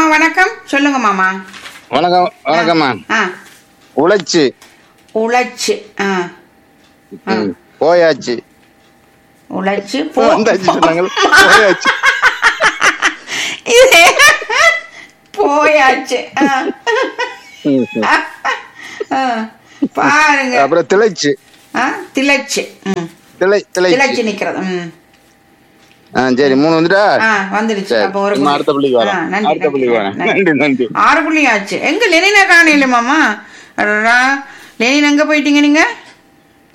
வணக்கம் சொல்லுங்க மாமா வணக்கம் வணக்கம்மா ஆ உழைச்சு உழைச்சு ஆ ஆ. ம், போயாச்சு உழைச்சு போ வந்தாச்சு சொன்னாங்க போயாச்சு இது போயாச்சு ஆ. ம், ம். ஆ. பாருங்க அப்புறம் திளைச்சு ஆ, திளைச்சு ம். திளை திளைச்சு திளைச்சு நிக்கிறது ம் ஆ சரி மூணு வந்துட்டா ஆ வந்துடுச்சு சரி அப்போ ஒரு நம்ம புள்ளி. அடுத்த புள்ளிக்கு ஆ, வரோம் நன்றி, அடுத்த புள்ளிக்கு வரேன் நன்றி, நன்றி நன்றி ஆறு புள்ளி ஆச்சு எங்க லெனினா காணையில மாமா அடடா லெனின் எங்க போயிட்டீங்க நீங்க